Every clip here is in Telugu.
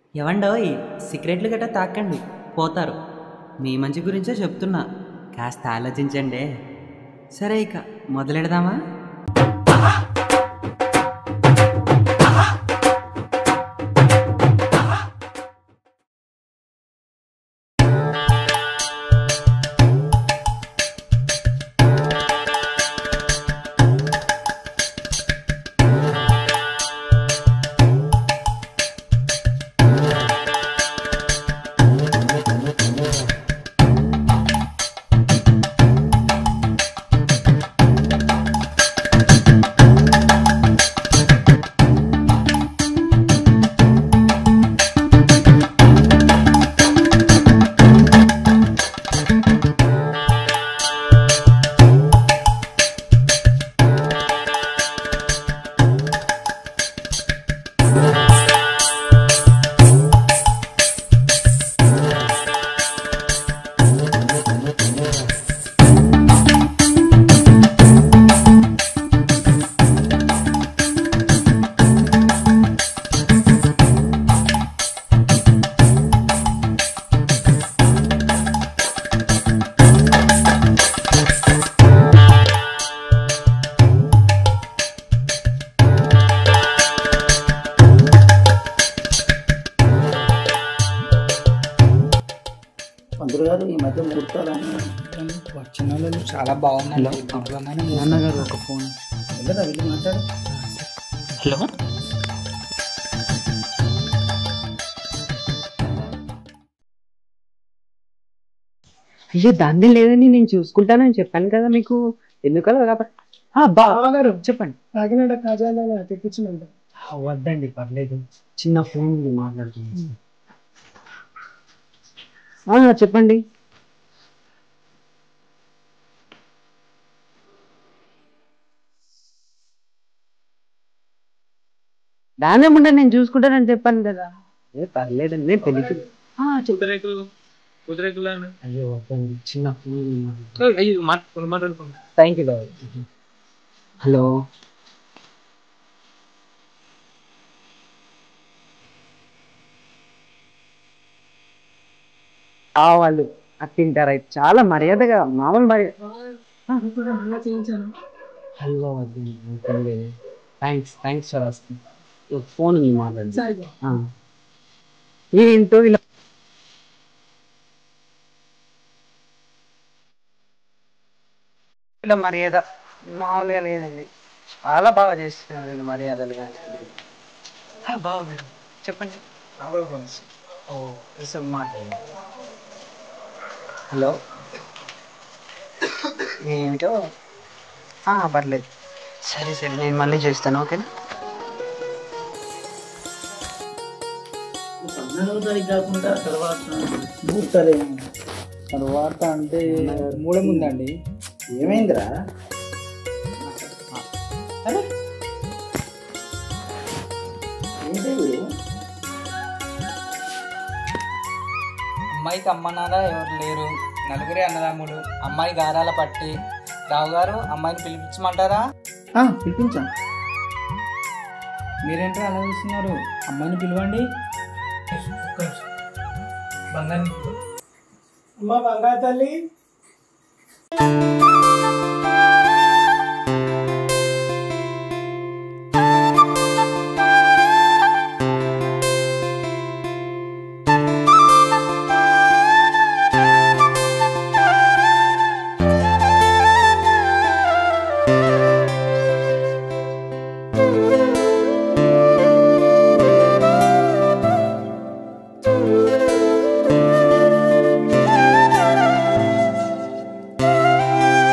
ఎవండోయ్ సిగరెట్లు గట్రా తాకండి పోతారు మీ మంచి గురించే చెప్తున్నా కాస్త ఆలోచించండి సరే ఇక మొదలెడదామా పంతులు గారు ఈ మధ్య ముహూర్తాలని వచ్చిన వాళ్ళు చాలా బాగుందండి అద్భుతమైన నాన్నగారు ఒక ఫోన్ వెళ్ళరా వెళ్ళి మాట్లాడు హలో అయ్యో దాన్ని లేదని నేను చూసుకుంటానని చెప్పాను కదా మీకు ఎందుకలా కాబట్టి బావగారు చెప్పండి కాకినాడ కాజాల తెప్పించినండి ఆ, వద్దండి పర్లేదు చిన్న ఫోన్ ఉంది మాట్లాడుతున్నాను ఆ, చెప్పండి దానే ముందు నేను చూసుకుంటానని చెప్పాను కదా ఏ పర్లేదండి నేను పెళ్లికి ఆ, చెప్ప- కుదిరేకులు కుదిరేకులు అయ్యో వద్దండి చిన్న ఫోన్ ఉంది మాట్లాడుతున్నాను. అయ్యో మాట్లాడుకుంటా థ్యాంక్ యూ హలో ఆ వాళ్ళు అది తింటారు అయితే చాలా మర్యాదగా మామూలు మర్యాద హల్వా వద్దు thanks thanks for asking phone ఉంది మాట్లాడండి ఆ. ఈ ఇంట్లో ఇలా ఇలా మర్యాద మామూలుగా లేదండి చాలా బాగా చేస్తున్నారు మర్యాదలు కానీ ఆ, బాగుంది చెప్పండి ఓ కొంచెం మాట్లాడండి హలో ఏమిటో ఆ, పర్లేదు సరే సరే నేను మళ్ళీ చేస్తాను ఓకేనా పద్నాలుగో తారీఖు కాకుండా తర్వాత ముహూర్తాలు ఏమి తర్వాత అంటే మూడే ముందండి ఏమైందిరా అరే ఏంటి వీడు? అమ్మాయికి అమ్మ నాన్న ఎవరు లేరు నలుగురే అన్నదమ్ములు అమ్మాయి గారాల పట్టి రావు గారు అమ్మాయిని పిలిపించమంటారా ఆ, పిలిపించాం మీరేంటో అలా చూస్తున్నారు అమ్మాయిని పిలవండి అమ్మ బంగారు తల్లి ఆ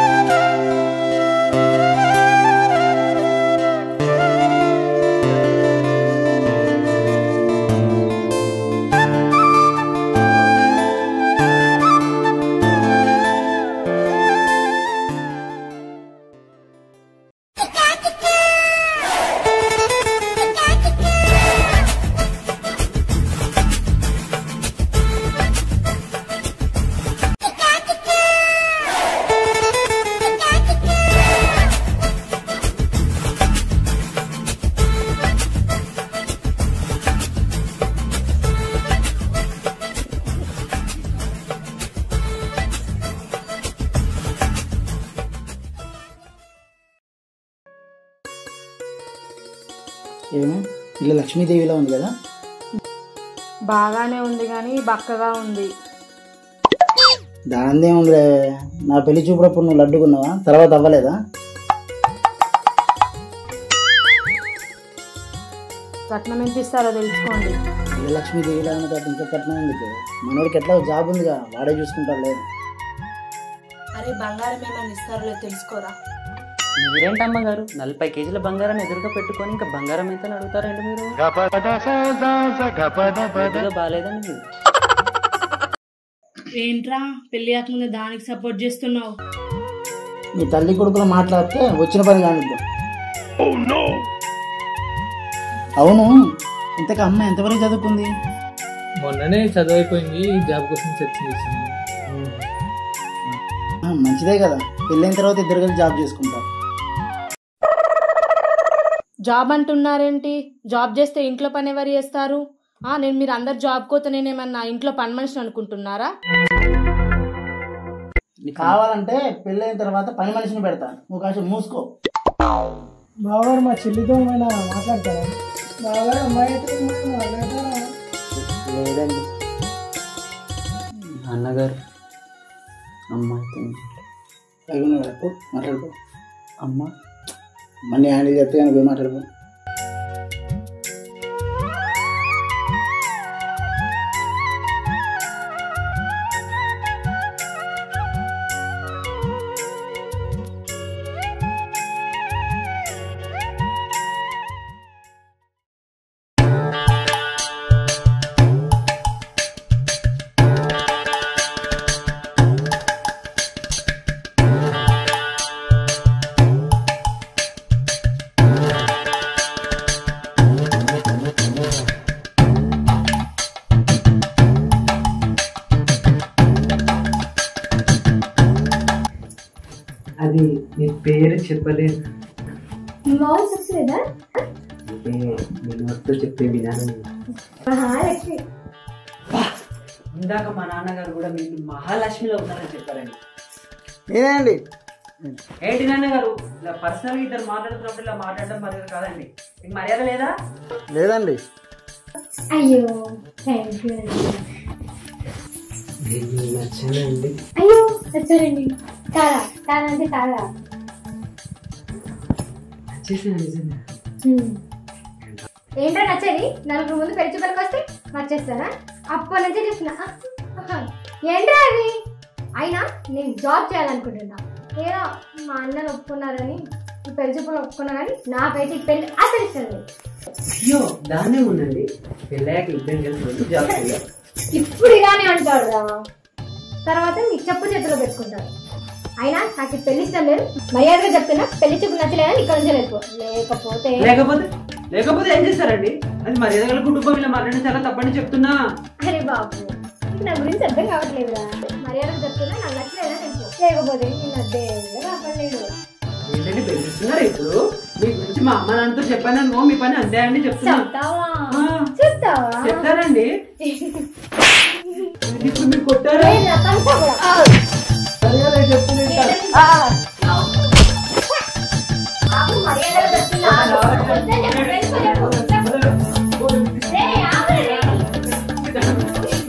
ఏమో ఇల్లు లక్ష్మీదేవిలా ఉంది కదా బాగానే ఉంది కానీ బక్కగా ఉంది దానిదేముందిలే నా పెళ్లి చూపుడప్పుడు నువ్వు లడ్డుకున్నావా తర్వాత అవ్వలేదా కట్నం ఎంత ఇస్తారో తెలుసుకోండి ఇల్లు లక్ష్మీదేవిలా ఉన్న తర్వాత ఇంకా కట్నం ఎందుకు మనోడికి ఎట్లా జాబ్ ఉందిగా వాడే చూసుకుంటాడులే అరే బంగారం ఏమైనా ఇస్తారో తెలుసుకోరా మీరేంటమ్మ గారు నలభై కేజీల బంగారాన్ని ఎదురుగా పెట్టుకొని ఇంకా బంగారం ఎంత అడుగుతారండి మీరు కొద్దిగా బాగాలేదండి మీరు ఏంట్రా పెళ్లి కాకముందే దానికి సపోర్ట్ చేస్తున్నావు మీ తల్లి కొడుకులు మాట్లాడితే వచ్చిన పని కానిద్దాం అవును ఇంతకు అమ్మ ఎంతవరకు చదువుకుంది మొన్ననే చదువు అయిపోయింది జాబ్ కోసం సెర్చ్ చేశాను ఆ, మంచిదే కదా పెళ్ళైన తర్వాత ఇద్దరు కలిసి జాబ్ చేసుకుంటారు జాబ్ అంటున్నారేంటి జాబ్ చేస్తే ఇంట్లో పని ఎవరు చేస్తారు ఆ నేను మీరు అందరు జాబ్ కోత నేనేమన్నా ఇంట్లో పని మనిషిని అనుకుంటున్నారా కావాలంటే పెళ్ళైన తర్వాత పని మనిషిని పెడతా నువ్వు కాస్త మూసుకో బావగారు మా చెల్లితో ఏమైనా మాట్లాడతారా బావగారు అమ్మాయి అయితే ఏమైనా మాట్లాడతారా లేదండి నాన్నగారు అమ్మాయితో పైగా పో మాట్లాడుకో అమ్మ మనీ హ్యాండిల్ చెప్తే కానీ పోయి మాట్లాడుకో అది నీ పేరు చెప్పలేదు మామూలు చెప్పలేదా అంటే నేను వస్తూ చెప్పే విధానం మహాలక్ష్మి ఇందాక మా నాన్నగారు కూడా మీరు మహాలక్ష్మిలో ఉన్నారని చెప్పారండి నేనేండి ఏంటి నాన్నగారు ఇలా పర్సనల్గా ఇద్దరు మాట్లాడుతున్నప్పుడు ఇలా మాట్లాడడం మర్యాద కాదండి మీకు మర్యాద లేదా లేదండి అయ్యో థ్యాంక్ యూ నచ్చానండి అయ్యో వచ్చారండి కాదా కాదా అంటే కాదా నచ్చేసాను నిజంగా ఏంటో నచ్చేది నలుగురు ముందు పెళ్లి చూపలకు వస్తే నచ్చేస్తానా అప్పటి నుంచి చూస్తున్నా ఆహా. ఏంట్రా అది అయినా నేను జాబ్ చేయాలనుకుంటున్నా ఏదో మా అన్నలు ఒప్పుకున్నారని ఈ పెళ్లి చూపులు ఒప్పుకున్నా కానీ నాకైతే ఈ పెళ్లి అసలు ఇష్టం లేదు అయ్యో దాన్నే ఉందండి పెళ్ళాక ఇద్దరు కలిసి వెళ్ళి జాబ్ చేయాలి ఇప్పుడు ఇలానే అంటాడు రా తర్వాత మీ చెప్పు చేతిలో పెట్టుకుంటారు అయినా నాకు ఈ పెళ్లి ఇష్టం లేదు మర్యాదగా చెప్తున్నా పెళ్లి చూపు నచ్చలేదని ఇక్కడ నుంచి వెళ్ళిపో లేకపోతే లేకపోతే లేకపోతే ఏం చేస్తారండి అది మర్యాద గల కుటుంబం ఇలా మాట్లాడిన చాలా తప్పని చెప్తున్నా అరే బాబు నీకు నా గురించి అర్థం కావట్లేదురా మర్యాదగా చెప్తున్నా నాకు నచ్చలేదని వెళ్ళిపో లేకపోతే నేను అదే కాపాడలేదు ఏంటండి బెదిరిస్తున్నారు ఇప్పుడు మీ గురించి మా అమ్మ నాన్నతో చెప్పాననుకో మీ పని అంతే అండి చెప్తున్నా చెప్తావా ఆ. చెప్తావా చెప్తానండి ఇప్పుడు మీరు కొట్టారా లేదు, నా పంచ కూడా. ఆగు, మర్యాదగా చెప్తున్నా. వద్దని చెప్పి వెళ్ళిపోయాడు. రేయ్, ఆగురా, రేయ్.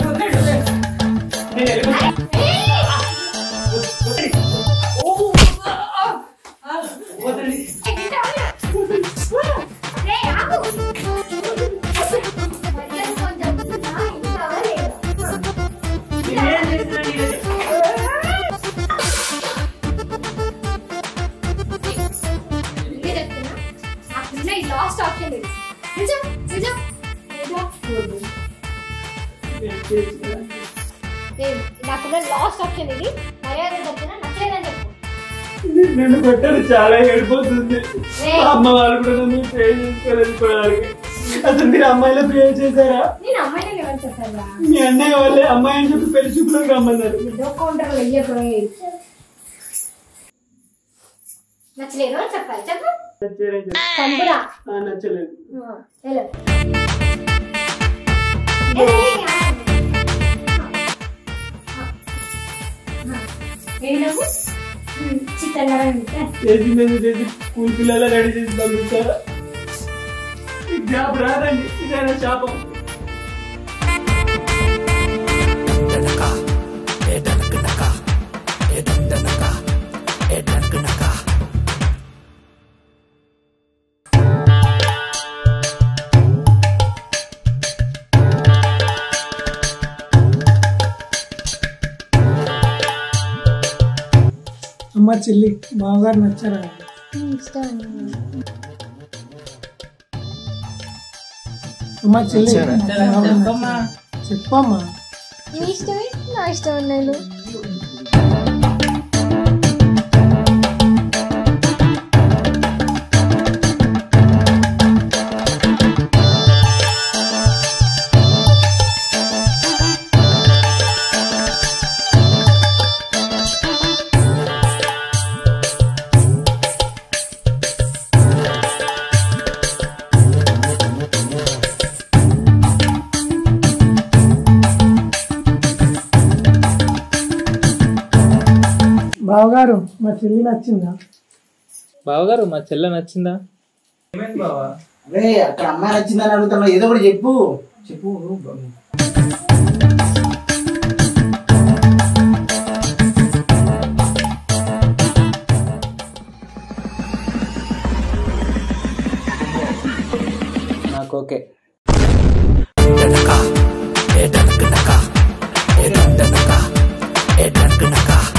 రేయ్, ఆగు. మర్యాద కొంచెం ఆ, ఇంకా అవ్వలేదు. ఇదే చెప్తున్నా. నాకున్న ఈ లాస్ట్ ఆప్షన్ ఇది. నిజం, నిజం, నిజం. ఏయ్, నాకున్న లాస్ట్ ఆప్షన్ ఇది మర్యాద చెప్తున్నా నచ్చలేదని చెప్పు నన్ను కొట్టారు చాలా ఏడిపోతుంది రేయ్, అమ్మ వాళ్ళు కూడా నన్ను ప్రే చేసుకోవడానికి అసలు మీరు అమ్మాయిలో ప్రే చేశారా నేను అమ్మాయిని ఎవరు చెప్పారా మీ అన్నయ్య వాళ్ళే అమ్మాయి అని చెప్పి పెళ్లి చూపులోకి రమ్మన్నారు ఏదో కౌంటర్ వెయ్యకురే నచ్చలేదు అని చెప్పాలి చెప్పు చంపురా ఆ, నచ్చలేదు ఆ, వెళ్ళు. ఏయ్, ఆ. ఏనవ్వు? ఉమ్, చిత్రంగా ఉంది. చేసి మీద చేసి స్కూల్ పిల్లల రెడీ చేసి పంపిస్తారా జాబ్ రాదండి ఇదైనా శాపం అమ్మ చెల్లి బావగారు నచ్చారా అమ్మ చెల్లి చెప్పమ్మా. చెప్పమ్మా నీ ఇష్టమే నా ఇష్టం నేను బావగారు మా చెల్లి నచ్చిందా బావగారు మా చెల్లె నచ్చిందా ఏమైంది బావా అరే అక్కడ అమ్మాయి నచ్చిందని అడుగుతున్నా ఏదో ఒకటి చెప్పు చెప్పు నాకు ఓకే ఏ